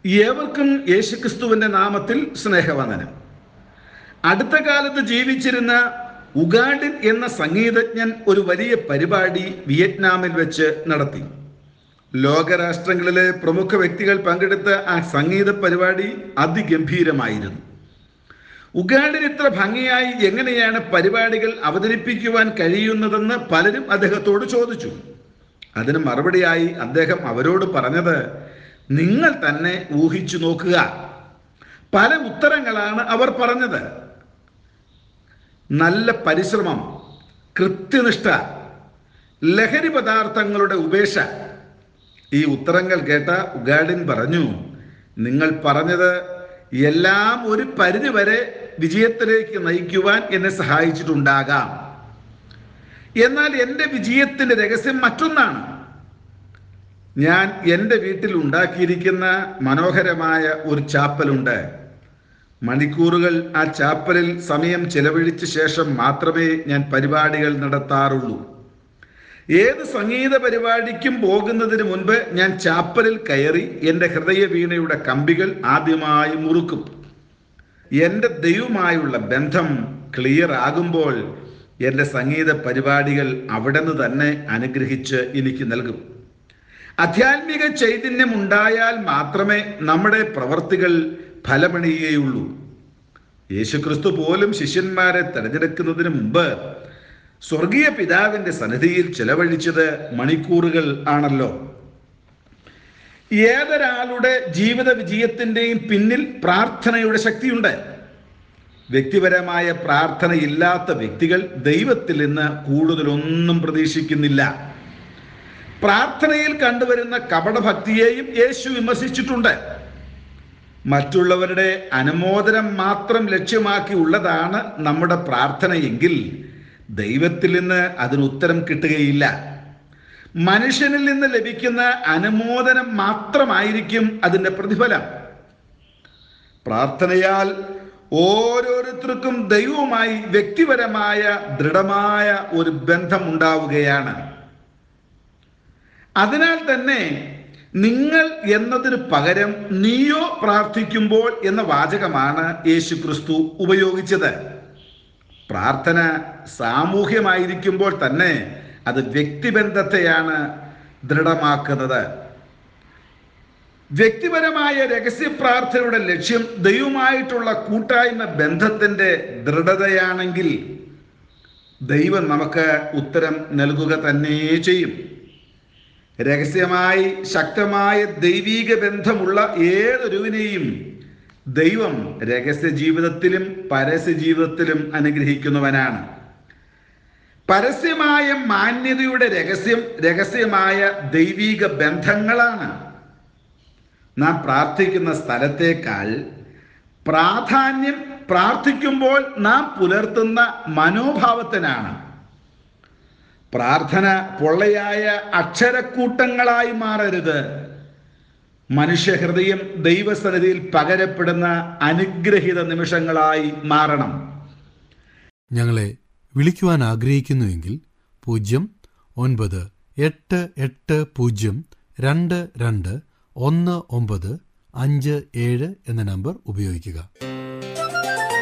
ഏവർക്കും യേശുക്രിസ്തുവിന്റെ നാമത്തിൽ സ്നേഹവന്ദനം അടുത്ത കാലത്ത് ജീവിച്ചിരുന്ന ഉഗാഡിൻ എന്ന സംഗീതജ്ഞൻ ഒരു വലിയ പരിപാടി വിയറ്റ്നാമിൽ വെച്ച് നടത്തി ലോകരാഷ്ട്രങ്ങളിലെ പ്രമുഖ വ്യക്തികൾ പങ്കെടുത്ത ആ സംഗീത പരിപാടി അതിഗംഭീരമായിരുന്നു ഉഗാഡിന് ഇത്ര ഭംഗിയായി എങ്ങനെയാണ് പരിപാടികൾ അവതരിപ്പിക്കുവാൻ കഴിയുന്നതെന്ന് പലരും അദ്ദേഹത്തോട് ചോദിച്ചു അതിന് മറുപടിയായി അദ്ദേഹം അവരോട് പറഞ്ഞത് നിങ്ങൾ തന്നെ ഊഹിച്ചു നോക്കുക പല ഉത്തരങ്ങളാണ് അവർ പറഞ്ഞത് നല്ല പരിശ്രമം കൃത്യനിഷ്ഠ ലഹരി പദാർത്ഥങ്ങളുടെ ഉപേക്ഷ ഈ ഉത്തരങ്ങൾ കേട്ട ഉഗാഡിൻ പറഞ്ഞു നിങ്ങൾ പറഞ്ഞത് എല്ലാം ഒരു പരിധി വരെ വിജയത്തിലേക്ക് നയിക്കുവാൻ എന്നെ സഹായിച്ചിട്ടുണ്ടാകാം എന്നാൽ എൻ്റെ വിജയത്തിൻ്റെ രഹസ്യം മറ്റൊന്നാണ് ഞാൻ എൻ്റെ വീട്ടിൽ ഉണ്ടാക്കിയിരിക്കുന്ന മനോഹരമായ ഒരു ചാപ്പലുണ്ട് മണിക്കൂറുകൾ ആ ചാപ്പലിൽ സമയം ചെലവഴിച്ച ശേഷം മാത്രമേ ഞാൻ പരിപാടികൾ നടത്താറുള്ളൂ ഏത് സംഗീത പരിപാടിക്കും പോകുന്നതിന് മുൻപ് ഞാൻ ചാപ്പലിൽ കയറി എൻ്റെ ഹൃദയ വീണയുടെ കമ്പികൾ ആദ്യമായി മുറുക്കും എൻ്റെ ദൈവമായുള്ള ബന്ധം ക്ലിയർ ആകുമ്പോൾ എൻ്റെ സംഗീത പരിപാടികൾ അവിടെ നിന്ന് തന്നെ അനുഗ്രഹിച്ച് എനിക്ക് നൽകും ആധ്യാത്മിക ചൈതന്യം ഉണ്ടായാൽ മാത്രമേ നമ്മുടെ പ്രവർത്തികൾ ഫലമണിയുകയുള്ളൂ യേശുക്രിസ്തു പോലും ശിഷ്യന്മാരെ തിരഞ്ഞെടുക്കുന്നതിന് മുമ്പ് സ്വർഗീയ പിതാവിന്റെ സന്നിധിയിൽ ചെലവഴിച്ചത് മണിക്കൂറുകൾ ആണല്ലോ ഏതൊരാളുടെ ജീവിത വിജയത്തിൻ്റെയും പിന്നിൽ പ്രാർത്ഥനയുടെ ശക്തിയുണ്ട് വ്യക്തിപരമായ പ്രാർത്ഥനയില്ലാത്ത വ്യക്തികൾ ദൈവത്തിൽ നിന്ന് കൂടുതലൊന്നും പ്രതീക്ഷിക്കുന്നില്ല പ്രാർത്ഥനയിൽ കണ്ടുവരുന്ന കപടഭക്തിയെയും യേശു വിമർശിച്ചിട്ടുണ്ട് മറ്റുള്ളവരുടെ അനുമോദനം മാത്രം ലക്ഷ്യമാക്കി ഉള്ളതാണ് നമ്മുടെ പ്രാർത്ഥനയെങ്കിൽ ദൈവത്തിൽ നിന്ന് അതിന് ഉത്തരം കിട്ടുകയില്ല മനുഷ്യനിൽ നിന്ന് ലഭിക്കുന്ന അനുമോദനം മാത്രമായിരിക്കും അതിൻ്റെ പ്രതിഫലം പ്രാർത്ഥനയാൽ ഓരോരുത്തർക്കും ദൈവവുമായി വ്യക്തിപരമായ ദൃഢമായ ഒരു ബന്ധം ഉണ്ടാവുകയാണ് അതിനാൽ തന്നെ നിങ്ങൾ എന്നതിന് പകരം നീയോ പ്രാർത്ഥിക്കുമ്പോൾ എന്ന വാചകമാണ് യേശു ക്രിസ്തു ഉപയോഗിച്ചത് പ്രാർത്ഥന സാമൂഹ്യമായിരിക്കുമ്പോൾ തന്നെ അത് വ്യക്തിബന്ധത്തെയാണ് ദൃഢമാക്കുന്നത് വ്യക്തിപരമായ രഹസ്യ പ്രാർത്ഥനയുടെ ലക്ഷ്യം ദൈവമായിട്ടുള്ള കൂട്ടായ്മ ബന്ധത്തിൻ്റെ ദൃഢതയാണെങ്കിൽ ദൈവം നമുക്ക് ഉത്തരം നൽകുക തന്നെ ചെയ്യും രഹസ്യമായി ശക്തമായ ദൈവീക ബന്ധമുള്ള ഏതൊരുവിനെയും ദൈവം രഹസ്യ ജീവിതത്തിലും പരസ്യ ജീവിതത്തിലും അനുഗ്രഹിക്കുന്നവനാണ് പരസ്യമായ മാന്യതയുടെ രഹസ്യം രഹസ്യമായ ദൈവീക ബന്ധങ്ങളാണ് നാം പ്രാർത്ഥിക്കുന്ന സ്ഥലത്തേക്കാൾ പ്രാധാന്യം പ്രാർത്ഥിക്കുമ്പോൾ നാം പുലർത്തുന്ന മനോഭാവത്തിനാണ് പ്രാർത്ഥന പൊള്ളയായ അക്ഷരക്കൂട്ടങ്ങളായി മാറരുത് മനുഷ്യഹൃദയം ദൈവസന്നിധിയിൽ പകരപ്പെടുന്ന അനുഗ്രഹിത നിമിഷങ്ങളായി മാറണം ഞങ്ങളെ വിളിക്കുവാൻ ആഗ്രഹിക്കുന്നുവെങ്കിൽ പൂജ്യം ഒൻപത് എട്ട് എട്ട് പൂജ്യം രണ്ട് രണ്ട് ഒന്ന് ഒമ്പത് അഞ്ച് ഏഴ് എന്ന നമ്പർ ഉപയോഗിക്കുക